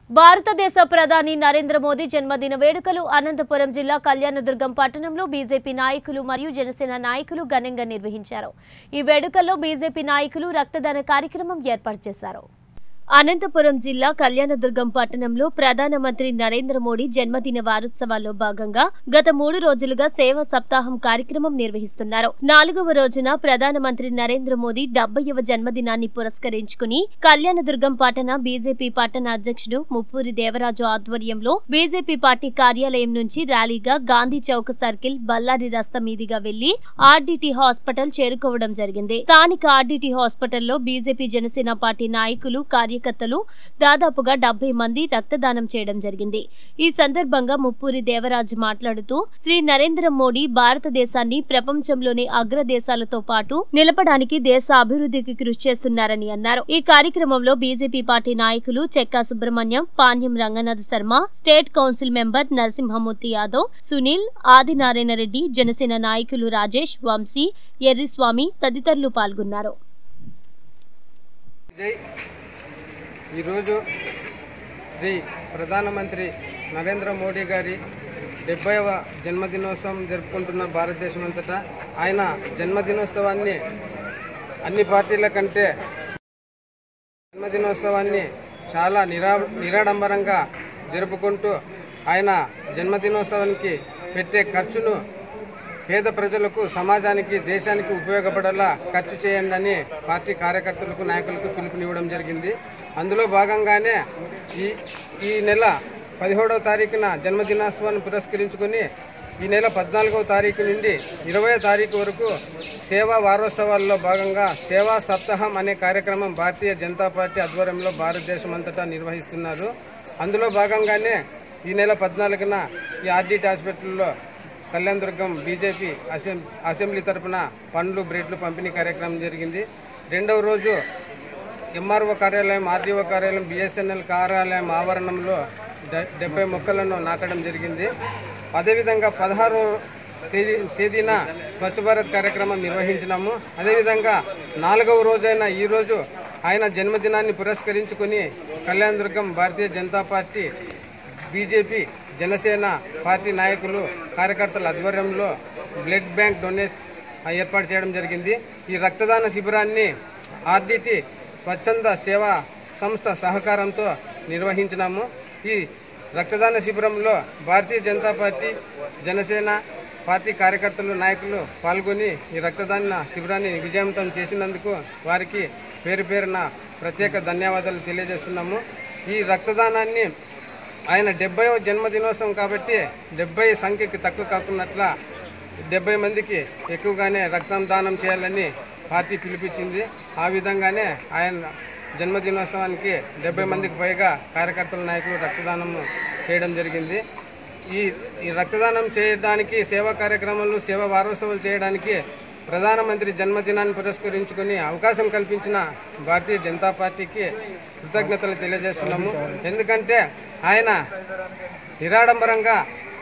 భారతదేశ ప్రధాని నరేంద్ర మోదీ జన్మదిన వేడుకలు అనంతపురం జిల్లా కళ్యాణదుర్గం పట్టణంలో బీజేపీ నాయకులు మరియు జనసేన నాయకులు ఘనంగా నిర్వహించారు ఈ వేడుకల్లో బీజేపీ నాయకులు రక్తదాన కార్యక్రమం ఏర్పాటు చేశారు అనంతపురం జిల్లా కళ్యాణదుర్గం పట్టణంలో ప్రధానమంత్రి నరేంద్ర మోడీ జన్మదిన వారోత్సవాల్లో భాగంగా గత మూడు రోజులుగా సేవా సప్తాహం కార్యక్రమం నిర్వహిస్తున్నారు నాలుగవ రోజున ప్రధానమంత్రి నరేంద్ర మోదీ డెబ్బైవ జన్మదినాన్ని పురస్కరించుకుని కళ్యాణదుర్గం పట్టణ బీజేపీ పట్టణ అధ్యక్షుడు ముప్పూరి దేవరాజు ఆధ్వర్యంలో బీజేపీ పార్టీ కార్యాలయం నుంచి ర్యాలీగా గాంధీ చౌక్ సర్కిల్ బల్లారి రస్తా మీదుగా వెళ్లి ఆర్డీటీ హాస్పిటల్ చేరుకోవడం జరిగింది స్థానిక ఆర్డీటీ హాస్పిటల్లో బీజేపీ జనసేన పార్టీ నాయకులు కార్యకర్తలు దాదాపుగా డెబ్బై మంది రక్తదానం చేయడం జరిగింది ఈ సందర్భంగా ముప్పూరి దేవరాజు మాట్లాడుతూ శ్రీ నరేంద్ర మోడీ భారతదేశాన్ని ప్రపంచంలోని అగ్రదేశాలతో పాటు నిలపడానికి దేశ అభివృద్ధికి కృషి చేస్తున్నారని అన్నారు ఈ కార్యక్రమంలో బీజేపీ పార్టీ నాయకులు Chekka Subrahmanyam Panyam Ranganath Sharma state council member Narasimhamurthy Yadav Sunil Adinarayana Reddy Janasena నాయకులు రాజేష్ వంశీ ఎర్రిస్వామి తదితరులు పాల్గొన్నారు జై ఈరోజు శ్రీ ప్రధానమంత్రి నరేంద్ర మోడీ గారి డెబ్బైవ జన్మదినోత్సవం జరుపుకుంటున్న భారతదేశం అంతటా ఆయన జన్మదినోత్సవాన్ని అన్ని పార్టీల కంటే జన్మదినోత్సవాన్ని చాలా నిరా నిరాడంబరంగా జరుపుకుంటూ ఆయన జన్మదినోత్సవానికి పెట్టే ఖర్చును పేద ప్రజలకు సమాజానికి దేశానికి ఉపయోగపడేలా ఖర్చు చేయండి అని పార్టీ కార్యకర్తలకు నాయకులకు పిలుపునివ్వడం జరిగింది అందులో భాగంగానే ఈ ఈ నెల పదిహేడవ తారీఖున జన్మదినోత్సవాన్ని పురస్కరించుకొని ఈ నెల పద్నాలుగవ తారీఖు నుండి ఇరవై తారీఖు వరకు సేవా వారోత్సవాల్లో భాగంగా సేవా సప్తాహం అనే కార్యక్రమం భారతీయ జనతా పార్టీ ఆధ్వర్యంలో భారతదేశం అంతటా నిర్వహిస్తున్నారు అందులో భాగంగానే ఈ నెల పద్నాలుగున ఈ ఆర్డీటీ హాస్పిటల్లో కళ్యాణ్ దుర్గం బీజేపీ అసెం అసెంబ్లీ తరపున పండ్లు బ్రెడ్లు పంపిణీ కార్యక్రమం జరిగింది రెండవ రోజు ఎంఆర్ఓ కార్యాలయం ఆర్డీఓ కార్యాలయం బిఎస్ఎన్ఎల్ కార్యాలయం ఆవరణంలో డె- డెబ్బై మొక్కలను నాటడం జరిగింది అదేవిధంగా పదహారు తేదీ తేదీన స్వచ్ఛ భారత్ కార్యక్రమం నిర్వహించినాము అదేవిధంగా నాలుగవ రోజైన ఈ రోజు ఆయన జన్మదినాన్ని పురస్కరించుకుని Kalyan Durgam Bharatiya Janata party BJP Janasena party నాయకులు కార్యకర్తల ఆధ్వర్యంలో బ్లడ్ బ్యాంక్ డొనేషన్ ఏర్పాటు చేయడం జరిగింది ఈ రక్తదాన శిబిరాన్ని ఆర్డిటి స్వచ్ఛంద సేవా సంస్థ సహకారంతో నిర్వహించినాము ఈ రక్తదాన శిబిరంలో భారతీయ జనతా పార్టీ జనసేన పార్టీ కార్యకర్తలు నాయకులు పాల్గొని ఈ రక్తదాన శిబిరాన్ని విజయవంతం చేసినందుకు వారికి పేరు పేరున ప్రత్యేక ధన్యవాదాలు తెలియజేస్తున్నాము ఈ రక్తదానాన్ని ఆయన డెబ్బైవ జన్మదినోత్సవం కాబట్టి డెబ్బై సంఖ్యకి తక్కువ కాకున్నట్ల డెబ్బై మందికి ఎక్కువగానే రక్తం దానం చేయాలని పార్టీ పిలిపించింది ఆ విధంగానే ఆయన జన్మదినోత్సవానికి డెబ్బై మందికి పైగా కార్యకర్తల నాయకులు రక్తదానం చేయడం జరిగింది ఈ ఈ రక్తదానం చేయడానికి సేవా కార్యక్రమాలు సేవా వారోత్సవాలు చేయడానికి ప్రధానమంత్రి జన్మదినాన్ని పురస్కరించుకుని అవకాశం కల్పించిన భారతీయ జనతా పార్టీకి కృతజ్ఞతలు తెలియజేస్తున్నాము ఎందుకంటే ఆయన నిరాడంబరంగా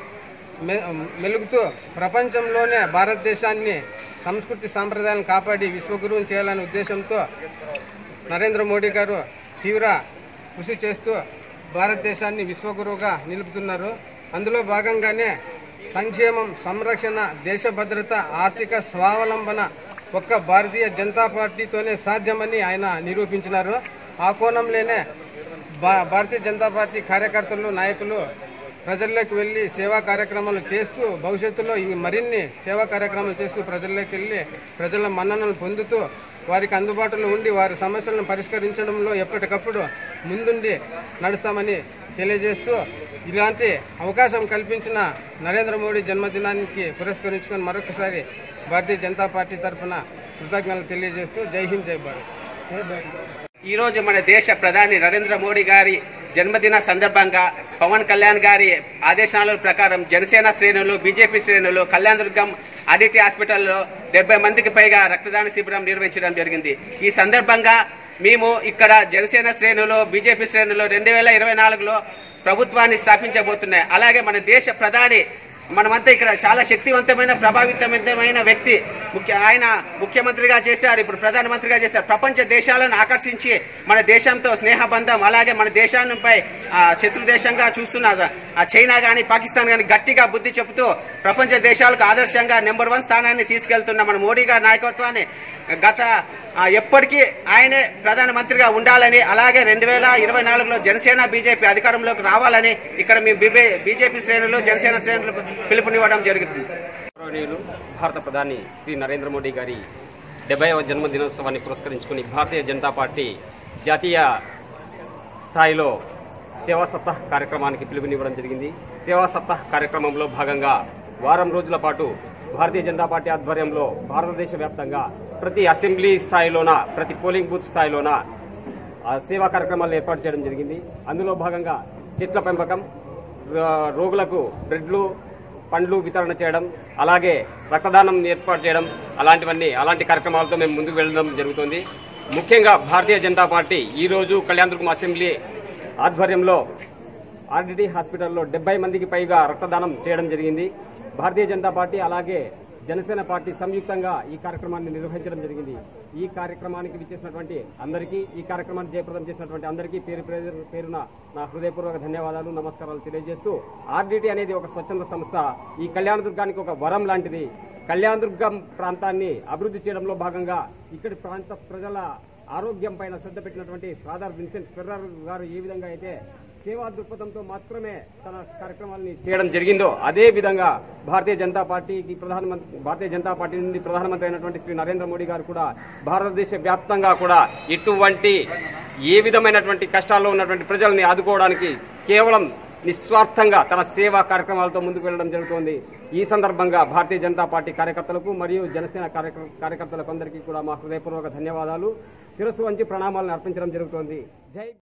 మె- మెలుగుతూ ప్రపంచంలోనే భారతదేశాన్ని సంస్కృతి సాంప్రదాయాలను కాపాడి విశ్వగురువుని చేయాలనే ఉద్దేశంతో నరేంద్ర మోడీ గారు తీవ్ర కృషి చేస్తూ భారతదేశాన్ని విశ్వగురువుగా నిలుపుతున్నారు అందులో భాగంగానే సంక్షేమం సంరక్షణ దేశ భద్రత ఆర్థిక స్వావలంబన ఒక్క భారతీయ జనతా పార్టీతోనే సాధ్యమని ఆయన నిరూపించినారు ఆ కోణంలోనే భా- భారతీయ జనతా పార్టీ కార్యకర్తలు నాయకులు ప్రజల్లోకి వెళ్ళి సేవా కార్యక్రమాలు చేస్తూ భవిష్యత్తులో ఇంక మరిన్ని సేవా కార్యక్రమాలు చేస్తూ ప్రజల్లోకి వెళ్ళి ప్రజల మన్ననలు పొందుతూ వారికి అందుబాటులో ఉండి వారి సమస్యలను పరిష్కరించడంలో ఎప్పటికప్పుడు ముందుండి నడుస్తామని తెలియజేస్తూ ఇలాంటి అవకాశం కల్పించిన నరేంద్ర మోడీ జన్మదినానికి పురస్కరించుకొని మరొకసారి భారతీయ జనతా పార్టీ తరఫున కృతజ్ఞతలు తెలియజేస్తూ జై హింద్ జై భారత్ ఈ రోజు మన దేశ ప్రధాని నరేంద్ర మోడీ గారి జన్మదిన సందర్భంగా పవన్ కళ్యాణ్ గారి ఆదేశాల ప్రకారం జనసేన శ్రేణులు బీజేపీ శ్రేణులు కళ్యాణ్ దుర్గం ఆదిత్య హాస్పిటల్లో డెబ్బై మందికి పైగా రక్తదాన శిబిరం నిర్వహించడం జరిగింది ఈ సందర్భంగా మేము ఇక్కడ జనసేన శ్రేణులు బీజేపీ శ్రేణులు రెండు వేల ఇరవై నాలుగులో ప్రభుత్వాన్ని స్థాపించబోతున్నాయి అలాగే మన దేశ ప్రధాని మనమంతా ఇక్కడ చాలా శక్తివంతమైన ప్రభావితమైన వ్యక్తి ముఖ్య ఆయన ముఖ్యమంత్రిగా చేశారు ఇప్పుడు ప్రధానమంత్రిగా చేశారు ప్రపంచ దేశాలను ఆకర్షించి మన దేశంతో స్నేహబంధం అలాగే మన దేశాలపై ఆ, శత్రు దేశంగా చూస్తున్న ఆ చైనా కానీ పాకిస్తాన్ కానీ గట్టిగా బుద్ధి చెబుతూ ప్రపంచ దేశాలకు ఆదర్శంగా నెంబర్ వన్ స్థానాన్ని తీసుకెళ్తున్న మన మోడీ గారి నాయకత్వాన్ని గత ఆ, ఎప్పటికీ ఆయనే ప్రధానమంత్రిగా ఉండాలని అలాగే రెండు వేల ఇరవై నాలుగులో జనసేన బీజేపీ అధికారంలోకి రావాలని ఇక్కడ మీ బీజేపీ శ్రేణులు జనసేన శ్రేణులకు పిలుపునివ్వడం జరుగుతుంది గౌరవనీయులు భారత ప్రధాని శ్రీ నరేంద్ర మోడీ గారి డెబ్బైవ జన్మదినోత్సవాన్ని పురస్కరించుకుని భారతీయ జనతా పార్టీ జాతీయ స్థాయిలో సేవా సప్తాహ్ కార్యక్రమానికి పిలుపునివ్వడం జరిగింది సేవా సప్తాహ్ కార్యక్రమంలో భాగంగా వారం రోజుల పాటు భారతీయ జనతా పార్టీ ఆధ్వర్యంలో భారతదేశ వ్యాప్తంగా ప్రతి అసెంబ్లీ స్థాయిలోన ప్రతి పోలింగ్ బూత్ స్థాయిలోన ఆ సేవా కార్యక్రమాలు ఏర్పాటు చేయడం జరిగింది అందులో భాగంగా చెట్ల పెంపకం రో- రోగులకు బ్రెడ్లు పండ్లు వితరణ చేయడం అలాగే రక్తదానం ఏర్పాటు చేయడం అలాంటివన్నీ అలాంటి కార్యక్రమాలతో మేము ముందుకు వెళ్ళడం జరుగుతుంది ముఖ్యంగా భారతీయ జనతా పార్టీ ఈ రోజు కళ్యాణదుర్గం అసెంబ్లీ ఆధ్వర్యంలో ఆర్డిటి హాస్పిటల్లో డెబ్బై మందికి పైగా రక్తదానం చేయడం జరిగింది భారతీయ జనతా పార్టీ అలాగే జనసేన పార్టీ సంయుక్తంగా ఈ కార్యక్రమాన్ని నిర్వహించడం జరిగింది ఈ కార్యక్రమానికి విచ్చేసినటువంటి అందరికీ ఈ కార్యక్రమాన్ని జయప్రదం చేసినటువంటి అందరికీ పేరు పేరు- పేరున నా హృదయపూర్వక ధన్యవాదాలు నమస్కారాలు తెలియజేస్తూ ఆర్డిటి అనేది ఒక స్వచ్ఛంద సంస్థ ఈ కళ్యాణదుర్గానికి ఒక వరం లాంటిది కళ్యాణదుర్గం ప్రాంతాన్ని అభివృద్ధి చేయడంలో భాగంగా ఇక్కడి ప్రాంత ప్రజల ఆరోగ్యం పైన శ్రద్ధ పెట్టినటువంటి ఫాదర్ విన్సెంట్ ఫెర్రర్ గారు ఏ విధంగా అయితే సేవా దృక్పథంతో మాత్రమే తన కార్యక్రమాలని చేయడం జరిగిందో అదే విధంగా భారతీయ జనతా పార్టీకి ప్రధానమంత్రి భారతీయ జనతా పార్టీ నుండి ప్రధానమంత్రి అయినటువంటి శ్రీ నరేంద్ర మోడీ గారు కూడా భారతదేశ వ్యాప్తంగా కూడా ఇటువంటి ఏ విధమైనటువంటి కష్టాల్లో ఉన్నటువంటి ప్రజల్ని ఆదుకోవడానికి కేవలం నిస్వార్థంగా తన సేవా కార్యక్రమాలతో ముందుకు వెళ్లడం జరుగుతోంది ఈ సందర్భంగా భారతీయ జనతా పార్టీ కార్యకర్తలకు మరియు జనసేన కార్యక- కార్యకర్తలకు అందరికీ కూడా మా హృదయపూర్వక ధన్యవాదాలు శిరస్సు వంచి ప్రణామాలను అర్పించడం జరుగుతోంది జై